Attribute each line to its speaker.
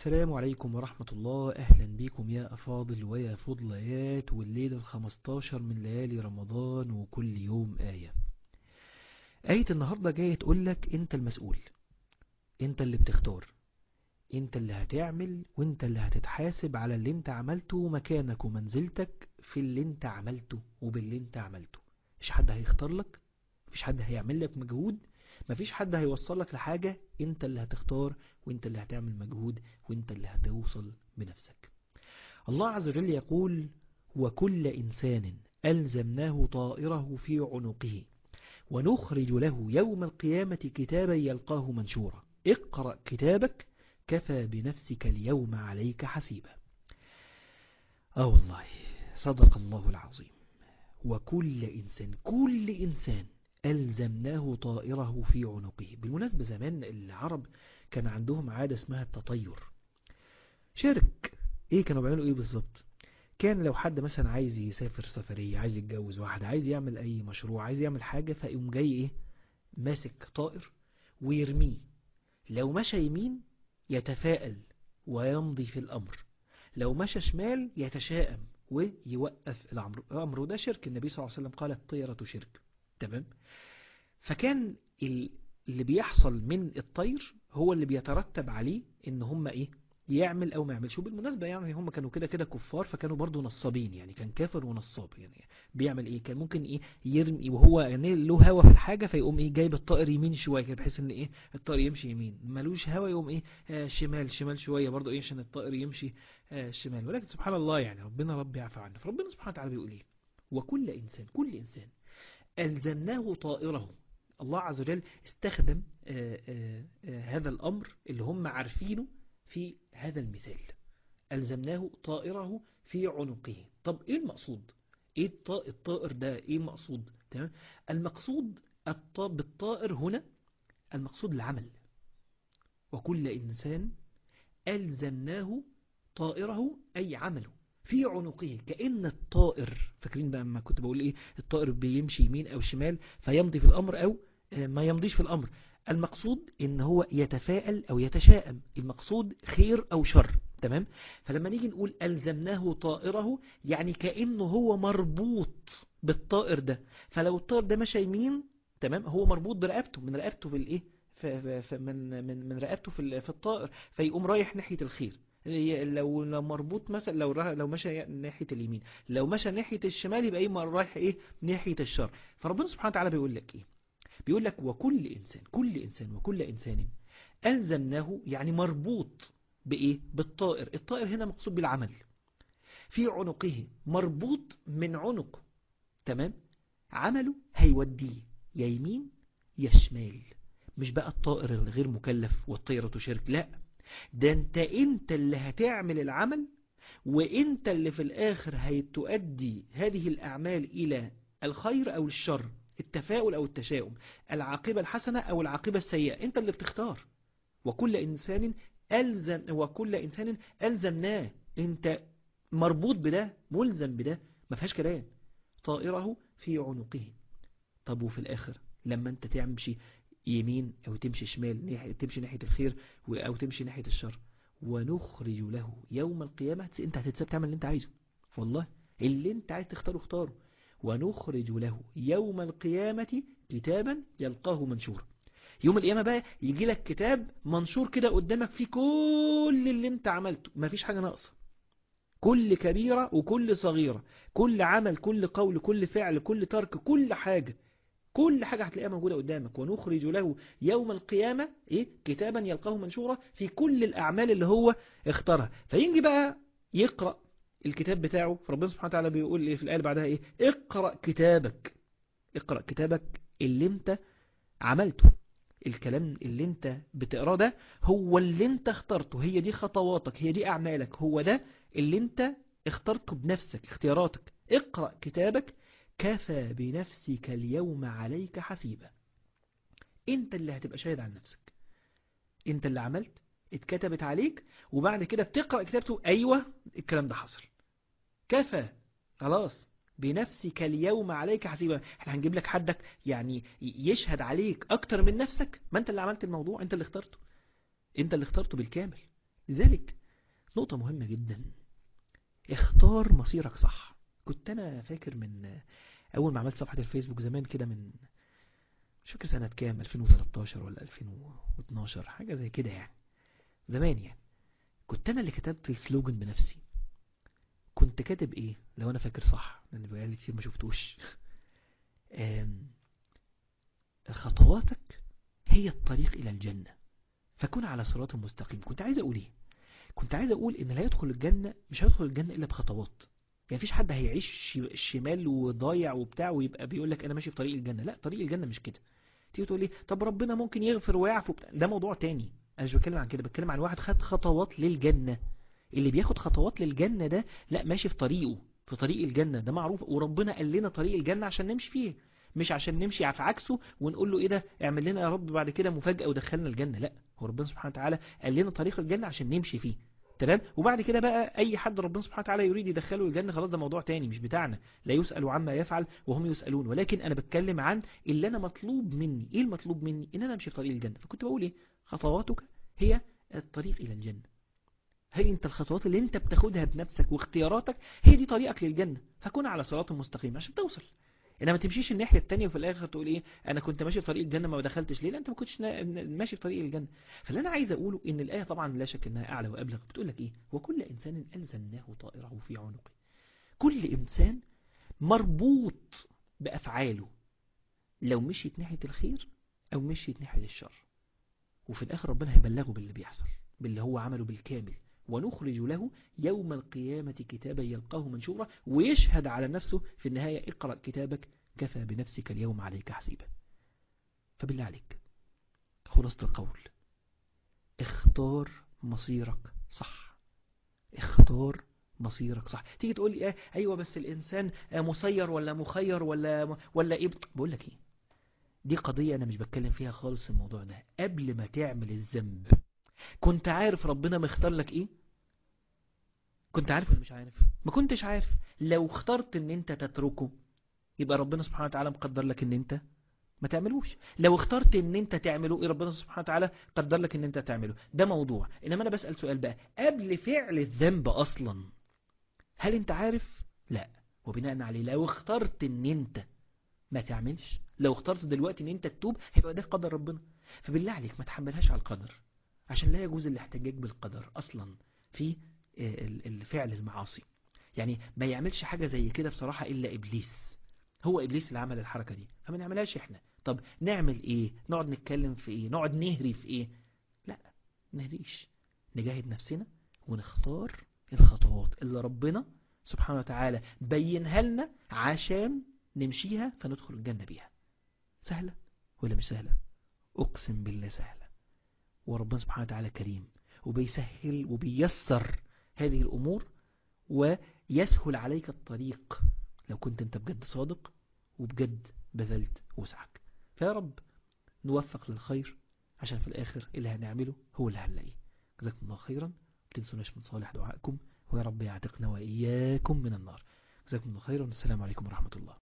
Speaker 1: السلام عليكم ورحمة الله أهلا بكم يا أفاضل ويا فضليات والليلة الخمستاشر من ليالي رمضان وكل يوم آية آية النهاردة جاية تقولك أنت المسؤول أنت اللي بتختار أنت اللي هتعمل وأنت اللي هتتحاسب على اللي أنت عملته ومكانك ومنزلتك في اللي أنت عملته وباللي أنت عملته مش حد هيختار لك مفيش حد هيعمل لك مجهود مفيش حد هيوصلك لحاجة انت اللي هتختار وانت اللي هتعمل مجهود وانت اللي هتوصل بنفسك الله عز وجل يقول وكل إنسان ألزمناه طائره في عنقه ونخرج له يوم القيامة كتابا يلقاه منشورا اقرأ كتابك كفى بنفسك اليوم عليك حسيبا اه والله صدق الله العظيم وكل إنسان كل إنسان ألزمناه طائره في عنقه بالمناسبة زمان العرب كان عندهم عادة اسمها التطير شرك ايه كانوا بيعملوا ايه بالظبط كان لو حد مثلا عايز يسافر سفرية عايز يتجوز واحدة عايز يعمل اي مشروع عايز يعمل حاجة فيقوم جاي ايه ماسك طائر ويرميه لو مشى يمين يتفائل ويمضي في الامر لو مشى شمال يتشائم ويوقف الامر الامر وده شرك النبي صلى الله عليه وسلم قال الطيرة شرك تمام فكان اللي بيحصل من الطير هو اللي بيترتب عليه ان هم ايه يعمل او ما يعملش وبالمناسبة يعني هم كانوا كده كده كفار فكانوا برضو نصابين يعني كان كافر ونصاب يعني بيعمل ايه كان ممكن ايه يرمي وهو يعني له هوا في الحاجة فيقوم ايه جايب الطائر يمين شوية كده بحيث ان ايه الطائر يمشي يمين ملوش هوا يقوم ايه آه شمال شمال شوية برضو ايه عشان الطائر يمشي آه شمال ولكن سبحان الله يعني ربنا رب يعفى عنه فربنا سبحانه وتعالى بيقول ايه وكل انسان كل انسان ألزمناه طائره الله عز وجل استخدم آآ آآ هذا الأمر اللي هم عارفينه في هذا المثال ألزمناه طائره في عنقه طب إيه المقصود إيه الطائر ده إيه المقصود تمام المقصود بالطائر هنا المقصود العمل وكل إنسان ألزمناه طائره أي عمله في عنقه كأن الطائر فاكرين بقى لما كنت بقول ايه الطائر بيمشي يمين او شمال فيمضي في الامر او ما يمضيش في الامر المقصود ان هو يتفائل او يتشائم المقصود خير او شر تمام فلما نيجي نقول ألزمناه طائره يعني كأنه هو مربوط بالطائر ده فلو الطائر ده مشى يمين تمام هو مربوط برقبته من رقبته في الايه من من من رقبته في في الطائر فيقوم رايح ناحية الخير لو لو مربوط مثلا لو لو مشى ناحية اليمين لو مشى ناحية الشمال يبقى ايه رايح ايه ناحية الشر فربنا سبحانه وتعالى بيقول لك ايه بيقول لك وكل انسان كل انسان وكل انسان ألزمناه يعني مربوط بايه بالطائر الطائر هنا مقصود بالعمل في عنقه مربوط من عنق تمام عمله هيوديه يا يمين يا شمال مش بقى الطائر الغير مكلف والطيرة شرك لا ده انت انت اللي هتعمل العمل وانت اللي في الاخر هتؤدي هذه الاعمال الى الخير او الشر التفاؤل او التشاؤم العاقبة الحسنة او العاقبة السيئة انت اللي بتختار وكل انسان ألزم وكل انسان ألزمناه انت مربوط بده ملزم بده ما فيهاش كلام طائره في عنقه طب وفي الاخر لما انت تمشي يمين او تمشي شمال تمشي ناحية الخير او تمشي ناحية الشر ونخرج له يوم القيامة انت هتتساب تعمل اللي انت عايزه والله اللي انت عايز تختاره اختاره ونخرج له يوم القيامة كتابا يلقاه منشورا يوم القيامة بقى يجي لك كتاب منشور كده قدامك فيه كل اللي انت عملته مفيش حاجة ناقصة كل كبيرة وكل صغيرة كل عمل كل قول كل فعل كل ترك كل حاجة كل حاجة هتلاقيها موجودة قدامك ونخرج له يوم القيامة إيه؟ كتابا يلقاه منشورا في كل الأعمال اللي هو اختارها فينجي بقى يقرأ الكتاب بتاعه فربنا سبحانه وتعالى بيقول إيه في الآية اللي بعدها إيه اقرأ كتابك اقرأ كتابك اللي انت عملته الكلام اللي انت بتقراه ده هو اللي انت اخترته هي دي خطواتك هي دي أعمالك هو ده اللي انت اخترته بنفسك اختياراتك اقرأ كتابك كفى بنفسك اليوم عليك حسيبا انت اللي هتبقى شاهد عن نفسك انت اللي عملت اتكتبت عليك وبعد كده بتقرأ كتابته ايوه الكلام ده حصل كفى خلاص بنفسك اليوم عليك حسيبا احنا هنجيب لك حدك يعني يشهد عليك اكتر من نفسك ما انت اللي عملت الموضوع انت اللي اخترته انت اللي اخترته بالكامل لذلك نقطة مهمة جدا اختار مصيرك صح كنت انا فاكر من اول ما عملت صفحة الفيسبوك زمان كده من مش فاكر سنة كام 2013 ولا 2012 حاجة زي كده يعني زمان يعني كنت انا اللي كتبت السلوجن بنفسي كنت كاتب ايه لو انا فاكر صح لان بقالي كتير ما شفتوش خطواتك هي الطريق الى الجنة فكن على صراط مستقيم كنت عايز اقول ايه كنت عايز اقول ان لا يدخل الجنة مش هيدخل الجنة الا بخطوات يعني مفيش حد هيعيش شمال وضايع وبتاع ويبقى بيقول لك انا ماشي في طريق الجنة لا طريق الجنة مش كده تيجي تقول لي طب ربنا ممكن يغفر ويعفو ده موضوع تاني انا مش بتكلم عن كده بتكلم عن واحد خد خطوات للجنة اللي بياخد خطوات للجنة ده لا ماشي في طريقه في طريق الجنة ده معروف وربنا قال لنا طريق الجنة عشان نمشي فيه مش عشان نمشي في عكسه ونقول له ايه ده اعمل لنا يا رب بعد كده مفاجأة ودخلنا الجنة لا هو ربنا سبحانه وتعالى قال لنا طريق الجنة عشان نمشي فيه تمام وبعد كده بقى اي حد ربنا سبحانه وتعالى يريد يدخله الجنة خلاص ده موضوع تاني مش بتاعنا لا يسأل عما يفعل وهم يسألون ولكن انا بتكلم عن اللي انا مطلوب مني ايه المطلوب مني ان انا امشي في طريق الجنة فكنت بقول ايه خطواتك هي الطريق الى الجنة هي انت الخطوات اللي انت بتاخدها بنفسك واختياراتك هي دي طريقك للجنة فكون على صراط مستقيم عشان توصل انما ما تمشيش الناحيه الثانيه وفي الاخر تقول ايه انا كنت ماشي في طريق الجنه ما دخلتش ليه لا انت ما كنتش ماشي في طريق الجنه فاللي انا عايز اقوله ان الايه طبعا لا شك انها اعلى وابلغ بتقول لك ايه وكل انسان الزمناه طائره في عنقه كل انسان مربوط بافعاله لو مشيت ناحيه الخير او مشيت ناحيه الشر وفي الاخر ربنا هيبلغه باللي بيحصل باللي هو عمله بالكامل ونخرج له يوم القيامة كتابا يلقاه منشورا ويشهد على نفسه في النهاية اقرأ كتابك كفى بنفسك اليوم عليك حسيبا فبالله عليك خلاصة القول اختار مصيرك صح اختار مصيرك صح تيجي تقول لي اه ايوه بس الانسان مسير ولا مخير ولا ولا ايه بقول لك ايه دي قضية انا مش بتكلم فيها خالص الموضوع ده قبل ما تعمل الذنب كنت عارف ربنا مختار لك ايه كنت عارف ولا مش عارف ما كنتش عارف لو اخترت ان انت تتركه يبقى ربنا سبحانه وتعالى مقدر لك ان انت ما تعملوش لو اخترت ان انت تعمله ايه ربنا سبحانه وتعالى قدر لك ان انت تعمله ده موضوع انما انا بسأل سؤال بقى قبل فعل الذنب اصلا هل انت عارف لا وبناء عليه لو اخترت ان انت ما تعملش لو اخترت دلوقتي ان انت تتوب هيبقى ده قدر ربنا فبالله عليك ما تحملهاش على القدر عشان لا يجوز الاحتجاج بالقدر اصلا في الفعل المعاصي يعني ما يعملش حاجة زي كده بصراحة الا ابليس هو ابليس اللي عمل الحركة دي فما نعملهاش احنا طب نعمل ايه نقعد نتكلم في ايه نقعد نهري في ايه لا نهريش نجاهد نفسنا ونختار الخطوات اللي ربنا سبحانه وتعالى بينها لنا عشان نمشيها فندخل الجنة بيها سهلة ولا مش سهلة اقسم بالله سهلة وربنا سبحانه وتعالى كريم وبيسهل وبيسر هذه الأمور ويسهل عليك الطريق لو كنت انت بجد صادق وبجد بذلت وسعك فيا رب نوفق للخير عشان في الآخر اللي هنعمله هو اللي هنلاقيه جزاكم الله خيرا تنسوناش من صالح دعائكم ويا رب يعتقنا وإياكم من النار جزاكم الله خيرا والسلام عليكم ورحمة الله